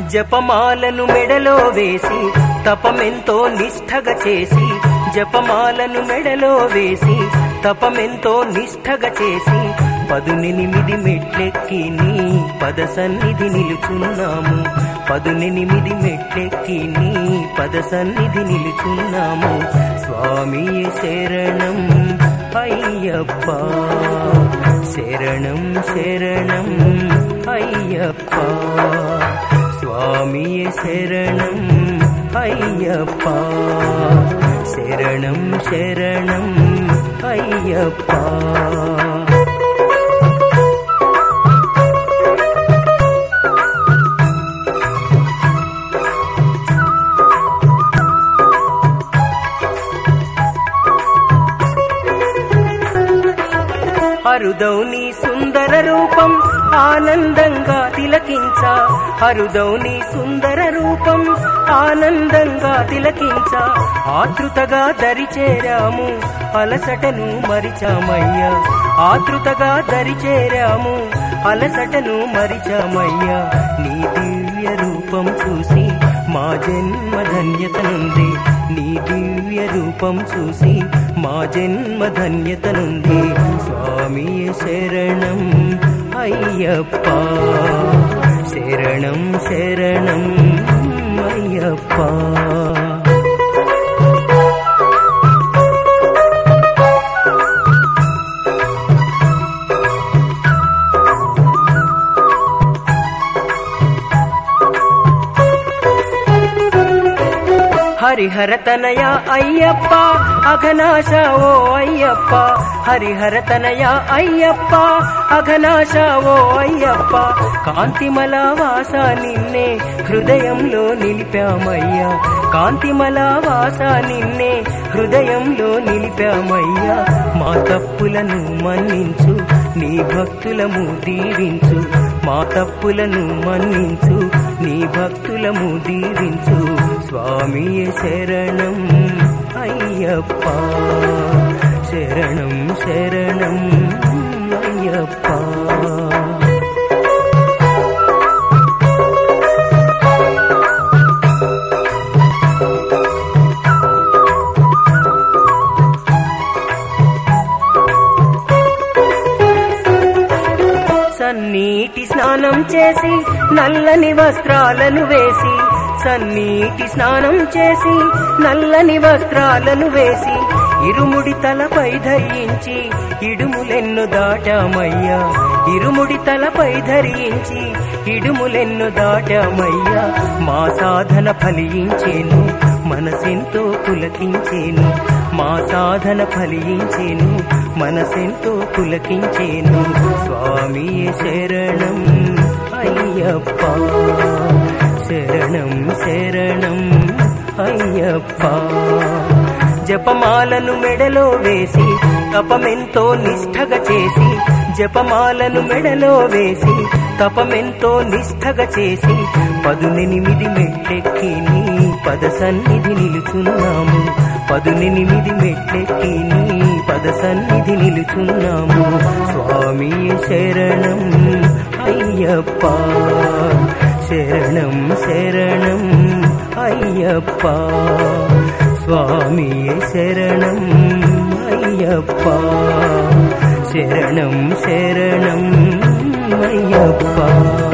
జపమాలను మెడలో వేసి తపమెంతో నిష్ఠగా చేసి జపమాలను మెడలో వేసి తపమెంతో నిష్ఠగా చేసి పదునెనిమిది మెట్లెక్కి నీ పద సన్నిధి నిలుచున్నాము పదునెనిమిది మెట్లెక్కి నీ పద సన్నిధి నిలుచున్నాము స్వామి శరణం అయ్యప్ప శరణం శరణం అయ్యప్ప స్వామి శరణం అయ్యప్ప శరణం శరణం అయ్యప్ప అరుదౌని సుందర రూపం ఆనందంగా తిలకించ అరుదౌని సుందర రూపం ఆనందంగా తిలకించ ఆతృతగా దరిచేరాము అలసటను మరిచామయ్యా ఆతృతగా దరిచేరాము అలసటను మరిచామయ్యా నీ దివ్య రూపం చూసి మా జన్మ ధన్యత నుండి నీ దివ్య రూపం చూసి మా జన్మ ధన్యత నుండి స్వామి శరణం అయ్యప్ప శరణం శరణం అయ్యప్ప హరిహర తనయ అయ్యప్ప అఘనాశ ఓ అయ్యప్ప హరిహర తనయ అయ్యప్ప అఘనాశ ఓ అయ్యప్ప కాంతిమల వాస నిన్నే హృదయంలో నిలిపామయ్యా కాంతిమల వాస నిన్నే హృదయంలో నిలిపామయ్యా మా తప్పులను మన్నించు నీ భక్తులము దీవించు మా తప్పులను మన్నించు నీ భక్తులము దీవించు స్వామి శరణం అయ్యప్ప శరణం శరణం అయ్యప్ప సన్నీటి స్నానం చేసి నల్లని వస్త్రాలను వేసి సన్నీటి స్నానం చేసి నల్లని వస్త్రాలను వేసి ఇరుముడి తలపై ధరించి ఇడుములెన్ను దాటామయ్యా ఇరుముడి తలపై ధరించి ఇడుములెన్ను దాటామయ్యా మా సాధన ఫలించేను మనసెంతో పులకించేను మా సాధన ఫలించేను మనసెంతో పులకించేను స్వామి శరణం అయ్యప్ప శరణం శరణం అయ్యప్ప జపమాలను మెడలో వేసి తపమెంతో నిష్ఠగా చేసి జపమాలను మెడలో వేసి తపమెంతో నిష్ఠగా చేసి పదునెనిమిది మెట్లెక్కి నీ పద సన్నిధి నిలుచున్నాము పదునెనిమిది మెట్లెక్కి నీ పద సన్నిధి నిలుచున్నాము స్వామి శరణం అయ్యప్ప శరణం శరణం అయ్యప్ప స్వామి శరణం అయ్యప్ప శరణం శరణం అయ్యప్ప